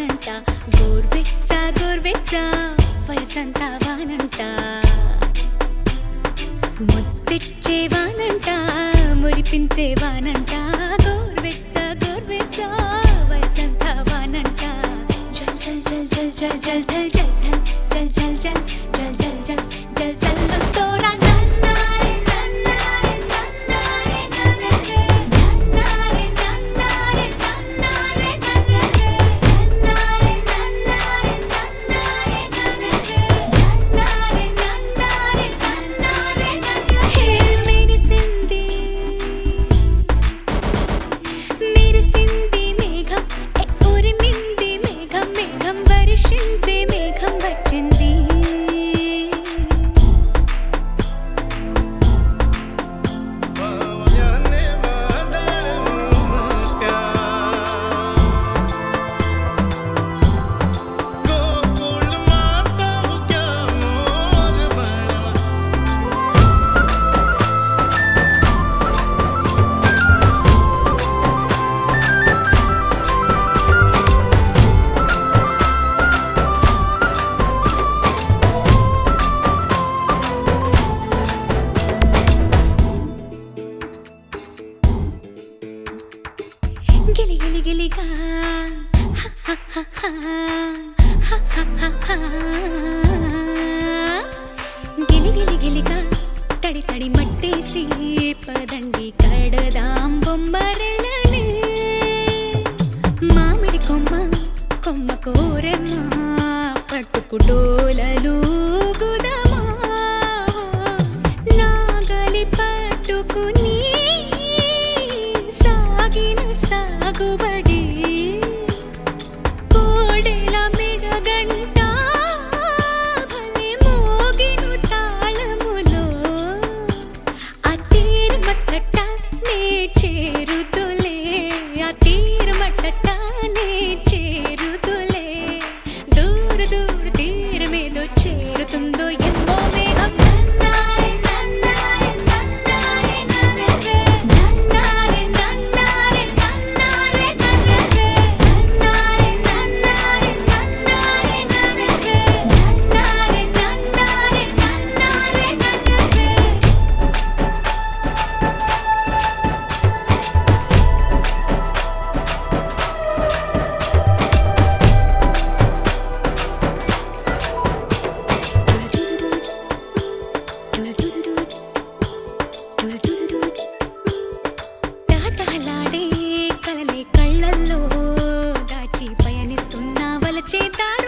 వానంట గోర్వెచ్చ గోర్వెచ్చ వయసంతా వానంట ముత్తిచ్చే వానంట మురిపించే వానంట గోర్వెచ్చ గోర్వెచ్చ వయసంతా వానంట జల్ జల్ జల్ జల్ జల్ జల్ జల్ జల్ జల్ జల్ జల్ జల్ జల్ జల్ జల్ జల్ తోరా నన్నారే నన్నారే నన్నారే నన్నారే నన్నారే నన్నారే నన్నారే నన్నారే నన్నారే నన్నారే నన్నారే నన్నారే నన్నారే హే మెరిసింది మెరిసింది మేఘం ఏ ఉరిమింది మేఘం మేఘం వర్షించే మేఘం వచ్చింది పవయనే వాదళముత్య గోకుల్ మాతవు క్యా మోర్ బళవ గిలి గిలి గిలిగా గిలి గిలి గిలిగా తడి తడి మట్టేసి పదండి కడదాం బొమ్మరెళ్ళని మామిడి కొమ్మ కొమ్మ కోరెమ్మ పట్టుకుటోలలు గుదమా నాగలి పట్టుకుని సాగిన సాగుబడి కోడెల మిడగంట భలే మోగిను తాళములో ఆ తీరమట్టట నే చేరుతులే ఆ తీరమట్టట నే చేరుతులే దూర దూర తీరమేదో చేరుతుందో ఏమో మేఘం నన్నారే నన్నారే నన్నారే నన్నారే నన్నారే నన్నారే నన్నారే నన్నారే నన్నారే నన్నారే నన్నారే నన్నారే నన్నారే నన్నారే నన్నారే తహతహలాడే కలలే కళ్ళల్లో దాచి పయనిస్తున్న వలచే దారు